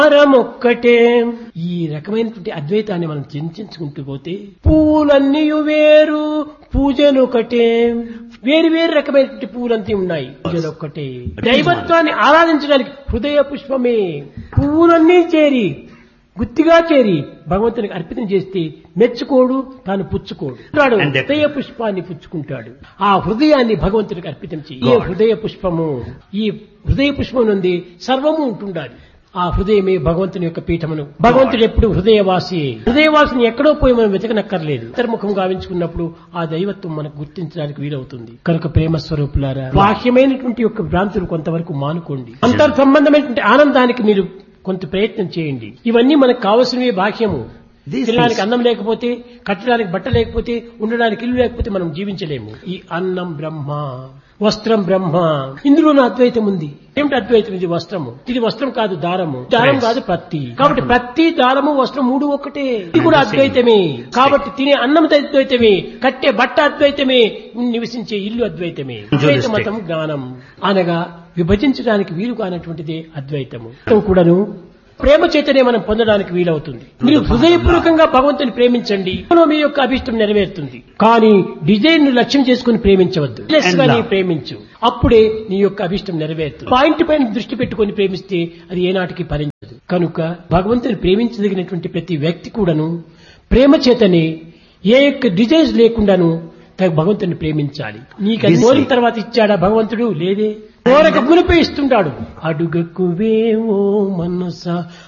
ఒక్కటే ఈ రకమైనటువంటి అద్వైతాన్ని మనం చింతించుకుంటూ పోతే పూలన్నీ వేరు పూజలు ఒకటే వేరు వేరు రకమైనటువంటి పూలంతా ఉన్నాయి పూజలు ఒక్కటే దైవత్వాన్ని ఆరాధించడానికి హృదయ పుష్పమే పువ్వులన్నీ చేరి గుత్తిగా చేరి భగవంతునికి అర్పితం చేస్తే మెచ్చుకోడు తాను పుచ్చుకోడు అంటాడు, And that- హృదయ పుష్పాన్ని పుచ్చుకుంటాడు ఆ హృదయాన్ని భగవంతునికి అర్పితం చేయి ఈ God. హృదయ పుష్పము ఈ హృదయ పుష్పం నుండి సర్వము ఉంటుండాలి ఆ హృదయమే భగవంతుని యొక్క పీఠమును భగవంతుడు ఎప్పుడు హృదయవాసి హృదయవాసిని ఎక్కడో పోయి మనం వెతకనక్కర్లేదు అంతర్ముఖం గావించుకున్నప్పుడు ఆ దైవత్వం మనకు గుర్తించడానికి వీలవుతుంది కనుక ప్రేమ స్వరూపులారా బాహ్యమైనటువంటి యొక్క భ్రాంతులు కొంతవరకు మానుకోండి అంతర్ సంబంధమైనటువంటి ఆనందానికి మీరు కొంత ప్రయత్నం చేయండి ఇవన్నీ మనకు కావలసినవి బాహ్యము These తినడానికి things- అన్నం లేకపోతే కట్టడానికి బట్ట లేకపోతే ఉండడానికి ఇల్లు లేకపోతే మనం జీవించలేము ఈ అన్నం బ్రహ్మ వస్త్రం బ్రహ్మ ఇందులోనూ అద్వైతం ఉంది ఏమిటి అద్వైతం ఇది వస్త్రము ఇది వస్త్రం కాదు దారము దారం Yes. కాదు ప్రత్తి కాబట్టి ప్రత్తి దారము వస్త్రం మూడు ఒక్కటే ఇది కూడా అద్వైతమే కాబట్టి తినే అన్నం అద్వైతమే కట్టే బట్ట అద్వైతమే నివసించే ఇల్లు అద్వైతమే అద్వైత Dualistic. మతం జ్ఞానం అనగా విభజించడానికి వీలు కానటువంటిదే అద్వైతము మొత్తం కూడాను ప్రేమ చేతనే మనం పొందడానికి వీలవుతుంది మీరు హృదయపూర్వకంగా భగవంతుని ప్రేమించండి అందులో మీ యొక్క అభిష్టం నెరవేరుతుంది కానీ డిజైన్ ను లక్ష్యం చేసుకుని ప్రేమించవద్దు Less గా నీ ప్రేమించు అప్పుడే నీ యొక్క అభిష్టం నెరవేరుతుంది పాయింట్ పైన దృష్టి పెట్టుకొని ప్రేమిస్తే అది ఏనాటికి భరించదు కనుక భగవంతుని ప్రేమించదగినటువంటి ప్రతి వ్యక్తి కూడాను ప్రేమ చేతనే ఏ యొక్క డిజైన్స్ లేకుండాను తన భగవంతుని ప్రేమించాలి నీకు అది This- కోరిన తర్వాత ఇచ్చాడా భగవంతుడు లేదే కోరక మునిపై ఇస్తుంటాడు అడుగకువే ఓ మనస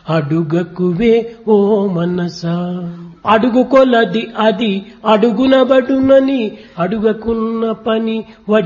అడుగకువే ఓ మనస అడుగుకొలది అది అడుగునబడునని అడుగకున్న పని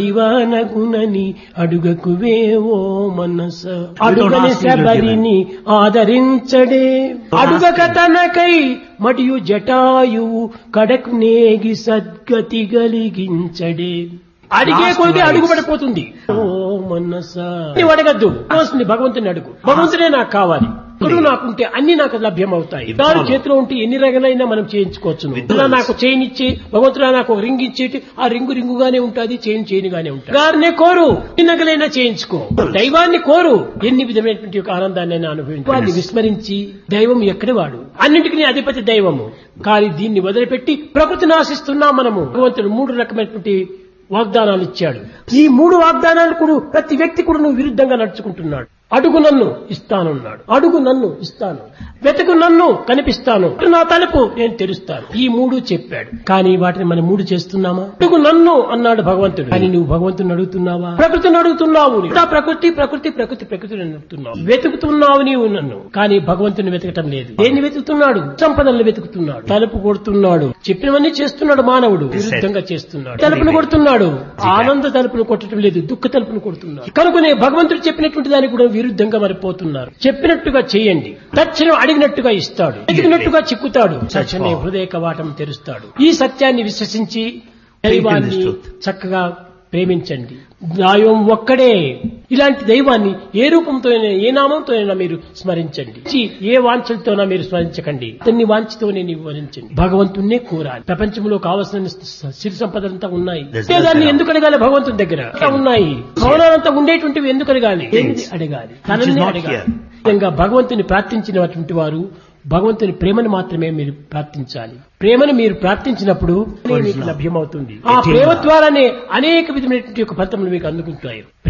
వడివానగునని అడుగకువే ఓ మనస అడుగని శబరిని ఆదరించడే అడుగక తనకై మరియు జటాయువు కడకు నేగి సద్గతి గలిగించడే అడిగే కొద్ది అడుగుపడిపోతుంది ఓ మనసా నువ్వు అడగద్దు వస్తుంది భగవంతుని అడుగు భగవంతుడే నాకు కావాలి ఇప్పుడు నాకుంటే అన్ని నాకు లభ్యం అవుతాయి దాని చేతిలో ఉంటే ఎన్ని రగలైనా మనం చేయించుకోవచ్చు ఇలా నాకు చైన్ ఇచ్చి భగవంతుడా నాకు ఒక రింగ్ ఇచ్చేటి ఆ రింగు రింగుగానే ఉంటుంది చైన్ చైన్గానే ఉంటుంది గారినే కోరు ఎన్ని నగలైనా చేయించుకో దైవాన్ని కోరు ఎన్ని విధమైనటువంటి ఒక ఆనందాన్ని అనుభవించు వాడిని విస్మరించి దైవం ఎక్కడి వాడు అన్నింటికి అధిపతి దైవము కానీ దీన్ని వదిలిపెట్టి ప్రకృతిని ఆశిస్తున్నాం మనము భగవంతుడు మూడు రకమైనటువంటి వాగ్దానాలు ఇచ్చాడు ఈ మూడు వాగ్దానాలు కూడా ప్రతి వ్యక్తి కూడా నువ్వు విరుద్ధంగా నడుచుకుంటున్నాడు అడుగు నన్ను ఇస్తానున్నాడు అడుగు నన్ను ఇస్తాను వెతుకు నన్ను కనిపిస్తాను నా తలుపు నేను తెరుస్తాను ఈ మూడు చెప్పాడు కానీ వాటిని మనం మూడు చేస్తున్నామా అడుగు నన్ను అన్నాడు భగవంతుడు కానీ నువ్వు భగవంతుని అడుగుతున్నావా ప్రకృతిని అడుగుతున్నావు నీవు. ఇంకా ప్రకృతి ప్రకృతి ప్రకృతి ప్రకృతిని అడుగుతున్నావు వెతుకుతున్నావు నీవు నన్ను కానీ భగవంతుని వెతకటం లేదు దేన్ని వెతుకుతున్నాడు సంపదలను వెతుకుతున్నాడు తలుపు కొడుతున్నాడు చెప్పినవన్నీ చేస్తున్నాడు మానవుడు విరుద్ధంగా చేస్తున్నాడు తలుపును కొడుతున్నాడు ఆనంద తలుపును కొట్టడం లేదు దుఃఖ తలుపును కొడుతున్నాడు కనుకనే భగవంతుడు చెప్పినటువంటి దానికి కూడా విరుద్ధంగా మరిపోతున్నారు చెప్పినట్టుగా చేయండి తక్షణం అడిగినట్టుగా ఇస్తాడు ఎదిగినట్టుగా చిక్కుతాడు తక్షణమే హృదయ కవాటం తెరుస్తాడు ఈ సత్యాన్ని విశ్వసించి దైవాన్ని చక్కగా ప్రేమించండి దైవం ఒక్కడే ఇలాంటి దైవాన్ని ఏ రూపంతో ఏ నామంతోనైనా మీరు స్మరించండి చి, ఏ వాంఛలతోనా మీరు స్మరించకండి అతన్ని వాంఛతోనే నీవు వరించండి భగవంతుణ్ణే కోరాలి ప్రపంచంలో కావలసిన స- సిరి సంపదలంతా ఉన్నాయి There's అంటే దాన్ని nothing ఎందుకు అడగాలి భగవంతుని దగ్గర అంతా ఉన్నాయి భవనాలంతా ఉండేటువంటివి ఎందుకు అడగాలి ఏంది అడగాలి తనని not అడగాలి here. విధంగా భగవంతుని ప్రార్థించినటువంటి వారు భగవంతుని ప్రేమను మాత్రమే మీరు ప్రార్థించాలి ప్రేమను మీరు ప్రార్థించినప్పుడు మీకు లభ్యమవుతుంది ఆ ప్రేమ ద్వారానే అనేక విధమైనటువంటి యొక్క ఫలితములు మీకు అందుకుంటాయి